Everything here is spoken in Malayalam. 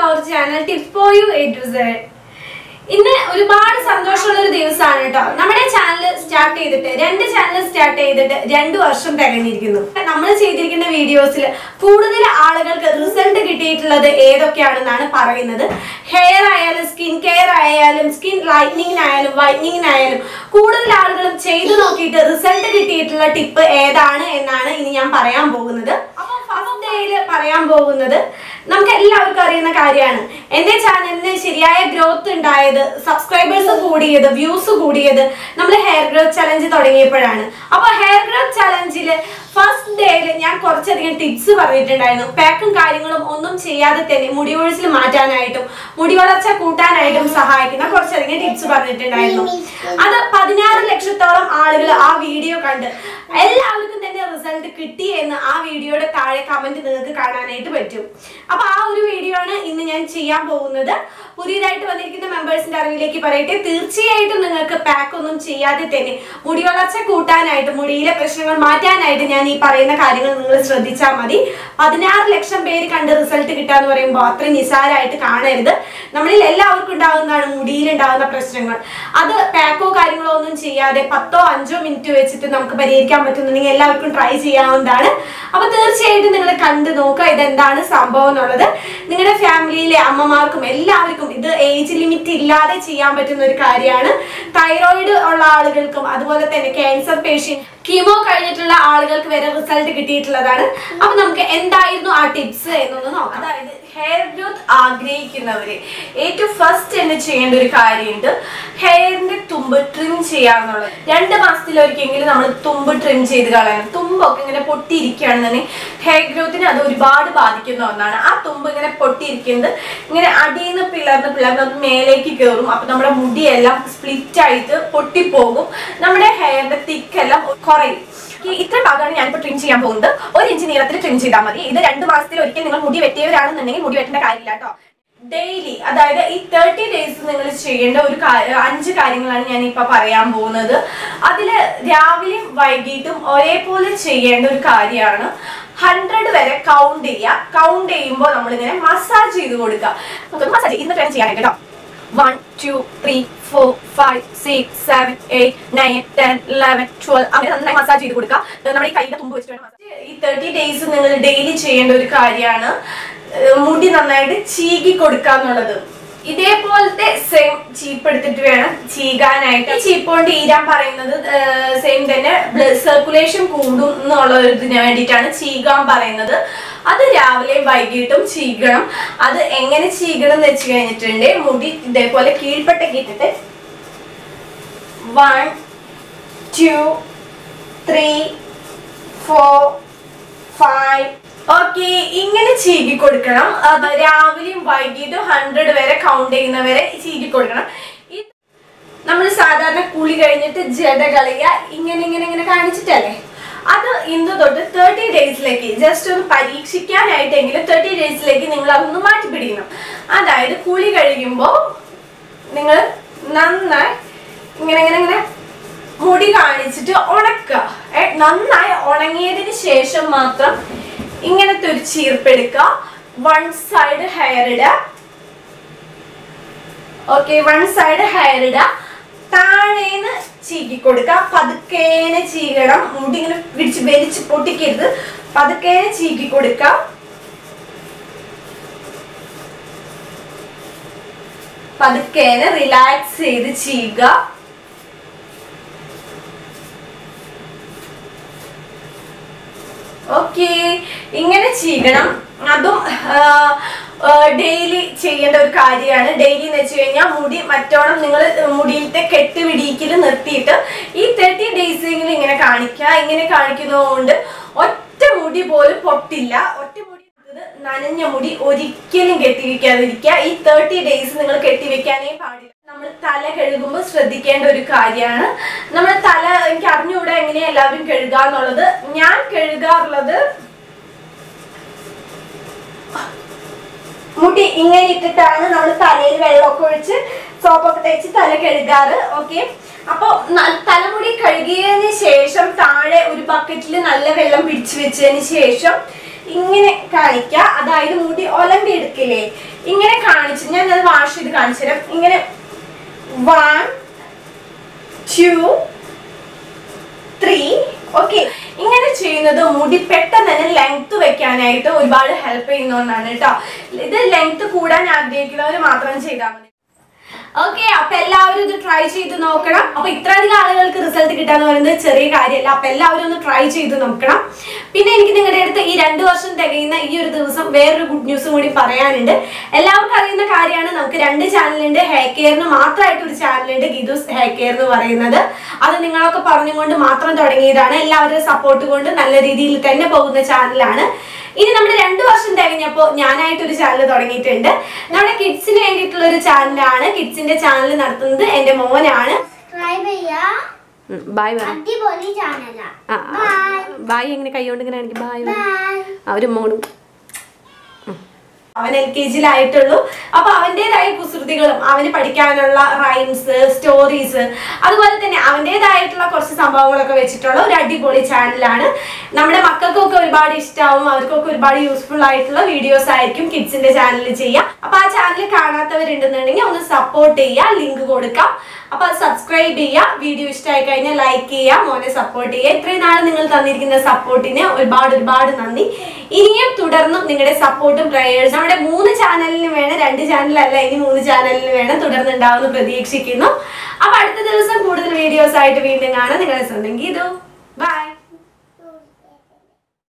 Our channel tips for you A to Z ഇന്ന് ഒരുപാട് സന്തോഷമുള്ള ഒരു ദിവസമാണ് കേട്ടോ നമ്മുടെ ചാനൽ സ്റ്റാർട്ട് ചെയ്തിട്ട് രണ്ട് ചാനൽ സ്റ്റാർട്ട് ചെയ്തിട്ട് രണ്ട് വർഷം തികഞ്ഞിരിക്കുന്നു നമ്മൾ ചെയ്തിരിക്കുന്ന വീഡിയോസിൽ കൂടുതൽ ആളുകൾക്ക് റിസൾട്ട് കിട്ടിയിട്ടുള്ളത് ഏതൊക്കെയാണെന്നാണ് പറയുന്നത് ഹെയർ ആയാലും സ്കിൻ കെയർ ആയാലും സ്കിൻ ലൈറ്റനിങ്ങിനായാലും വൈറ്റനിങ്ങിനായാലും കൂടുതൽ ആളുകളും ചെയ്തു നോക്കിയിട്ട് റിസൾട്ട് കിട്ടിയിട്ടുള്ള ടിപ്പ് ഏതാണ് എന്നാണ് ഇനി ഞാൻ പറയാൻ പോകുന്നത് അപ്പോൾ ഫസ്റ്റ് ഡേയിൽ പറയാൻ പോകുന്നത് നമുക്ക് എല്ലാവർക്കും അറിയുന്ന കാര്യമാണ് എന്റെ ചാനലിന് ശരിയായ ഗ്രോത്ത് ഉണ്ടായത് സബ്സ്ക്രൈബേഴ്സ് കൂടിയത് വ്യൂസ് കൂടിയത് നമ്മൾ ഹെയർ ഗ്രോത്ത് ചലഞ്ച് തുടങ്ങിയപ്പോഴാണ് അപ്പോൾ ഹെയർ ഗ്രോത്ത് ചലഞ്ചിൽ ഫസ്റ്റ് ഡേയിൽ ഞാൻ കുറച്ചധികം ടിപ്സ് പറഞ്ഞിട്ടുണ്ടായിരുന്നു പാക്കും കാര്യങ്ങളും ഒന്നും ചെയ്യാതെ തന്നെ മുടി ഒഴിച്ചിൽ മാറ്റാനായിട്ടും മുടി വളർച്ച കൂട്ടാനായിട്ടും സഹായിക്കുന്ന കുറച്ചധികം ടിപ്സ് പറഞ്ഞിട്ടുണ്ടായിരുന്നു അത് പതിനാറ് ലക്ഷത്തോളം ആളുകൾ ആ വീഡിയോ കണ്ട് എല്ലാവർക്കും തന്നെ റിസൾട്ട് കിട്ടി എന്ന് ആ വീഡിയോയുടെ താഴെ കമന്റ് നിങ്ങൾക്ക് കാണാനായിട്ട് പറ്റും അപ്പൊ ആ ഒരു വീഡിയോ ആണ് ഇന്ന് ഞാൻ ചെയ്യാൻ പോകുന്നത് പുതിയതായിട്ട് വന്നിരിക്കുന്ന മെമ്പേഴ്സിന്റെ അറിവിലേക്ക് പറയട്ടെ തീർച്ചയായിട്ടും നിങ്ങൾക്ക് പാക്ക് ഒന്നും ചെയ്യാതെ തന്നെ മുടി വളർച്ച കൂട്ടാനായിട്ട് മുടിയിലെ പ്രശ്നങ്ങൾ മാറ്റാനായിട്ട് ഞാൻ ഈ പറയുന്ന കാര്യങ്ങൾ നിങ്ങൾ ശ്രദ്ധിച്ചാൽ മതി പതിനാറ് ലക്ഷം പേര് കണ്ട് റിസൾട്ട് കിട്ടാന്ന് പറയുമ്പോൾ അത്രയും നിസാരമായിട്ട് കാണരുത് നമ്മളിൽ എല്ലാവർക്കും ഉണ്ടാകുന്നതാണ് മുടിയിൽ ഉണ്ടാകുന്ന പ്രശ്നങ്ങൾ അത് പാക്കോ കാര്യങ്ങളോ ഒന്നും ചെയ്യാതെ പത്തോ അഞ്ചോ മിനിറ്റ് വെച്ചിട്ട് നമുക്ക് പരിഹരിക്കാൻ പറ്റുന്നുണ്ടെങ്കിൽ എല്ലാവർക്കും ട്രൈ ചെയ്യാവുന്നതാണ് അപ്പൊ തീർച്ചയായിട്ടും നിങ്ങൾ കണ്ടു നോക്കുക ഇതെന്താണ് സംഭവം എന്നുള്ളത് നിങ്ങളുടെ ഫാമിലിയിലെ അമ്മമാർക്കും എല്ലാവർക്കും ഇത് ഏജ് ലിമിറ്റ് ഇല്ലാതെ ചെയ്യാൻ പറ്റുന്ന ഒരു കാര്യമാണ് തൈറോയിഡ് ഉള്ള ആളുകൾക്കും അതുപോലെ തന്നെ ക്യാൻസർ പേഷ്യന്റ് കീമോ കഴിഞ്ഞിട്ടുള്ള ആളുകൾക്ക് വരെ റിസൾട്ട് കിട്ടിയിട്ടുള്ളതാണ് അപ്പൊ നമുക്ക് എന്തായിരുന്നു ആ ടിപ്സ് എന്നൊന്ന് നോക്കാം അതായത് ഹെയർ ഗ്രോത്ത് ആഗ്രഹിക്കുന്നവര് ഏറ്റവും ഫസ്റ്റ് തന്നെ ചെയ്യേണ്ട ഒരു കാര്യമുണ്ട് ഹെയറിന്റെ തുമ്പ് ട്രിം ചെയ്യാന്നുള്ളത് രണ്ട് മാസത്തിലൊരിക്കെങ്കിലും നമ്മൾ തുമ്പ് ട്രിം ചെയ്ത് കളയണം തുമ്പൊക്കെ ഇങ്ങനെ പൊട്ടിയിരിക്കുകയാണെന്നുണ്ടെങ്കിൽ ഹെയർ ഗ്രോത്തിനെ അത് ഒരുപാട് ബാധിക്കുന്ന ഒന്നാണ് ആ തുമ്പ് ഇങ്ങനെ പൊട്ടിയിരിക്കുന്നത് ഇങ്ങനെ അടിയിൽ നിന്ന് പിളർന്ന് പിളർന്ന് അത് മേലേക്ക് കയറും അപ്പൊ നമ്മുടെ മുടിയെല്ലാം സ്പ്ലിറ്റ് ആയിട്ട് പൊട്ടിപ്പോകും നമ്മുടെ ഹെയറിന്റെ തിക്കെല്ലാം കുറയും ഈ ഇത്ര ഭാഗമാണ് ഞാനിപ്പോൾ ട്രിം ചെയ്യാൻ പോകുന്നത് ഒരു ഇഞ്ച് നീളത്തിൽ ട്രിം ചെയ്താൽ മതി ഇത് രണ്ട് മാസത്തിൽ ഒരിക്കൽ നിങ്ങൾ മുടി വെട്ടിയവരാണെന്നുണ്ടെങ്കിൽ മുടി വെട്ടേണ്ട കാര്യമില്ല കേട്ടോ ഡെയിലി അതായത് ഈ തേർട്ടി ഡേയ്സ് നിങ്ങൾ ചെയ്യേണ്ട ഒരു കാ- അഞ്ച് കാര്യങ്ങളാണ് ഞാൻ ഇപ്പൊ പറയാൻ പോകുന്നത് അതില് രാവിലെയും വൈകിട്ടും ഒരേപോലെ ചെയ്യേണ്ട ഒരു കാര്യമാണ് ഹൺഡ്രഡ് വരെ കൗണ്ട് ചെയ്യുക കൗണ്ട് ചെയ്യുമ്പോൾ നമ്മളിങ്ങനെ മസാജ് ചെയ്ത് കൊടുക്കുക നമുക്ക് മസാജ് ഇന്ന് ട്രെയിൻ ചെയ്യാനായിട്ട് കേട്ടോ one two three four five six seven eight nine ten eleven twelve അങ്ങനെ നന്നായി മസാജ് ചെയ്ത് കൊടുക്കുക ഇത് നമ്മുടെ ഈ കൈയുടെ തുമ്പ് വെച്ചിട്ട് വേണം massage. ഈ തേർട്ടി ഡേയ്സ് നിങ്ങൾ ഡെയിലി ചെയ്യേണ്ട ഒരു കാര്യമാണ് ഏർ മുടി നന്നായിട്ട് ചീകി കൊടുക്കുക എന്നുള്ളത് ഇതേപോലത്തെ സെയിം ചീപ്പ് എടുത്തിട്ട് വേണം ചീകാനായിട്ട് ഈ ചീപ്പ് കൊണ്ട് ഈരാൻ പറയുന്നത് സെയിം തന്നെ ബ്ലഡ് സർക്കുലേഷൻ കൂടും എന്നുള്ള ഇതിന് വേണ്ടിയിട്ടാണ് ചീകാൻ പറയുന്നത് അത് രാവിലെ വൈകിട്ടും ചീകണം അത് എങ്ങനെ ചീകണം എന്ന് വെച്ച് കഴിഞ്ഞിട്ടുണ്ട് മുടി ഇതേപോലെ കീഴ്പ്പെട്ടൊക്കെ ഇട്ടിട്ട് one two three four five okay ഇങ്ങനെ ചീകി കൊടുക്കണം അത് രാവിലെയും വൈകിട്ടും ഹൺഡ്രഡ് വരെ കൗണ്ട് ചെയ്യുന്നവരെ ചീകി കൊടുക്കണം ഇത് നമ്മൾ സാധാരണ കുളി കഴിഞ്ഞിട്ട് ജട കളയുക ഇങ്ങനെ ഇങ്ങനെ ഇങ്ങനെ കാണിച്ചിട്ടല്ലേ അത് ഇന്ന് തൊട്ട് തേർട്ടി ഡേയ്സിലേക്ക് ജസ്റ്റ് ഒന്ന് പരീക്ഷിക്കാനായിട്ടെങ്കിലും തേർട്ടി ഡേയ്സിലേക്ക് നിങ്ങൾ അതൊന്ന് മാറ്റി പിടിക്കണം അതായത് കുളി കഴിയുമ്പോൾ നിങ്ങൾ നന്നായി ഇങ്ങനെ ഇങ്ങനെ ഇങ്ങനെ മുടി കാണിച്ചിട്ട് ഉണക്കുക ഏ, നന്നായി ഉണങ്ങിയതിന് ശേഷം മാത്രം ഇങ്ങനത്തെ ഒരു ചീർപ്പെടുക്കുക വൺ സൈഡ് ഹെയർ ഇടുക ഓക്കെ വൺ സൈഡ് ഹെയർ ഇടുക താഴേന്ന് ചീകി കൊടുക്കുക പതുക്കേനെ ചീകണം മുടി ഇങ്ങനെ പിടിച്ച് വലിച്ച് പൊട്ടിക്കരുത് പതുക്കേനെ ചീകി കൊടുക്കുക പതുക്കേനെ റിലാക്സ് ചെയ്ത് ചെയ്യുക ഓക്കെ ഇങ്ങനെ ചെയ്യണം അതും ഡെയിലി ചെയ്യേണ്ട ഒരു കാര്യമാണ് ഡെയിലി എന്ന് വെച്ച് കഴിഞ്ഞാൽ മുടി മറ്റോണം നിങ്ങൾ മുടിയിലത്തെ കെട്ട് പിടിക്കൽ നിർത്തിയിട്ട് ഈ തേർട്ടി ഡേയ്സെങ്കിലും ഇങ്ങനെ കാണിക്കുക ഇങ്ങനെ കാണിക്കുന്നതുകൊണ്ട് ഒറ്റ മുടി പോലും പൊട്ടില്ല ഒറ്റ മുടി ഇത് നനഞ്ഞ മുടി ഒരിക്കലും കെട്ടിവെക്കാതിരിക്കുക ഈ തേർട്ടി ഡേയ്സ് നിങ്ങൾ കെട്ടിവെക്കാനേ പാടില്ല നമ്മൾ തല കഴുകുമ്പോൾ ശ്രദ്ധിക്കേണ്ട ഒരു കാര്യമാണ് നമ്മൾ തല എനിക്ക് അറിഞ്ഞുകൂടെ എങ്ങനെയാ എല്ലാവരും കഴുകുക എന്നുള്ളത് ഞാൻ കഴുകാറുള്ളത് മുടി ഇങ്ങനെ ഇട്ടിട്ടാണ് നമ്മൾ തലയിൽ വെള്ളമൊക്കെ ഒഴിച്ച് സോപ്പൊക്കെ തേച്ച് തല കഴുകാറ് ഓക്കെ അപ്പോൾ തലമുടി കഴുകിയതിന് ശേഷം താഴെ ഒരു ബക്കറ്റിൽ നല്ല വെള്ളം പിടിച്ചു വെച്ചതിന് ശേഷം ഇങ്ങനെ കാണിക്കുക അതായത് മുടി ഒലമ്പി എടുക്കില്ലേ ഇങ്ങനെ കാണിച്ച് ഞാൻ അത് വാഷ് ചെയ്ത് കാണിച്ചു തരാം ഇങ്ങനെ വൺ ടു ത്രീ ഓക്കെ ഇങ്ങനെ ചെയ്യുന്നത് മുടി പെട്ടെന്ന് തന്നെ ലെങ്ത് വെക്കാനായിട്ട് ഒരുപാട് ഹെൽപ്പ് ചെയ്യുന്നതുകൊണ്ടാണ് കേട്ടോ ഇത് ലെങ്ത് കൂടാൻ ആഗ്രഹിക്കുന്നവർ മാത്രം ചെയ്താൽ മതി ഓക്കെ അപ്പൊ എല്ലാവരും ഇത് ട്രൈ ചെയ്ത് നോക്കണം അപ്പൊ ഇത്രയധികം ആളുകൾക്ക് റിസൾട്ട് കിട്ടാന്ന് പറയുന്നത് ചെറിയ കാര്യമല്ല അപ്പൊ എല്ലാവരും ഒന്ന് ട്രൈ ചെയ്ത് നോക്കണം പിന്നെ എനിക്ക് നിങ്ങളുടെ അടുത്ത് ഈ രണ്ട് വർഷം തികയുന്ന ഈ ഒരു ദിവസം വേറൊരു ഗുഡ് ന്യൂസും കൂടി പറയാനുണ്ട് എല്ലാവർക്കും അറിയുന്ന കാര്യമാണ് നമുക്ക് രണ്ട് ചാനലുണ്ട് ഹെയർ കെയറിന് മാത്രമായിട്ട് ഒരു ചാനലുണ്ട് ഗിദൂസ് ഹെയർ കെയർ എന്ന് പറയുന്നത് അത് നിങ്ങളൊക്കെ പറഞ്ഞുകൊണ്ട് മാത്രം തുടങ്ങിയതാണ് എല്ലാവരുടെയും സപ്പോർട്ട് കൊണ്ട് നല്ല രീതിയിൽ തന്നെ പോകുന്ന ചാനലാണ് ഇനി നമ്മുടെ രണ്ടു വർഷം തികഞ്ഞപ്പോൾ ഞാനായിട്ട് ഒരു ചാനൽ തുടങ്ങിയിട്ടുണ്ട് നമ്മുടെ കിഡ്സിന് വേണ്ടിയിട്ടുള്ള ഒരു ചാനലാണ് കിഡ്സിന്റെ ചാനൽ നടത്തുന്നത് എന്റെ മോനാണ് സബ്സ്ക്രൈബ് ചെയ്യാ ബായ് അടിപൊളി ചാനലാ ബായ് എങ്ങനെ കൈകൊണ്ട് ഇങ്ങനെ ആണെങ്കിൽ ബായ് ബൈ അവര് മോളും അവൻ എൽ കെ ജിയിലായിട്ടുള്ളൂ അപ്പൊ അവൻ്റെതായ കുസൃതികളും അവന് പഠിക്കാനുള്ള റൈംസ് സ്റ്റോറീസ് അതുപോലെ തന്നെ അവൻ്റെതായിട്ടുള്ള കുറച്ച് സംഭവങ്ങളൊക്കെ വെച്ചിട്ടുള്ള ഒരു അടിപൊളി ചാനലാണ് നമ്മുടെ മക്കൾക്കൊക്കെ ഒരുപാട് ഇഷ്ടമാവും അവർക്കൊക്കെ ഒരുപാട് യൂസ്ഫുൾ ആയിട്ടുള്ള വീഡിയോസ് ആയിരിക്കും കിഡ്സിന്റെ ചാനലിൽ ചെയ്യാം അപ്പൊ ആ ചാനൽ കാണാത്തവരുണ്ടെന്നുണ്ടെങ്കിൽ ഒന്ന് സപ്പോർട്ട് ചെയ്യുക ലിങ്ക് കൊടുക്കാം അപ്പൊ സബ്സ്ക്രൈബ് ചെയ്യുക വീഡിയോ ഇഷ്ടമായി കഴിഞ്ഞാൽ ലൈക്ക് ചെയ്യുക മോനെ സപ്പോർട്ട് ചെയ്യുക ഇത്രയും നാൾ നിങ്ങൾ തന്നിരിക്കുന്ന സപ്പോർട്ടിന് ഒരുപാട് ഒരുപാട് നന്ദി ഇനിയും തുടർന്നും നിങ്ങളുടെ സപ്പോർട്ടും പ്രയേഴ്സ് നമ്മുടെ മൂന്ന് ചാനലിന് വേണം രണ്ട് ചാനലല്ല ഇനി മൂന്ന് ചാനലിന് വേണം തുടർന്നുണ്ടാവുമെന്ന് പ്രതീക്ഷിക്കുന്നു അപ്പൊ അടുത്ത ദിവസം കൂടുതൽ വീഡിയോസ് ആയിട്ട് വീണ്ടും കാണാം നിങ്ങളെ സ്വന്തം ഗീതു ബൈ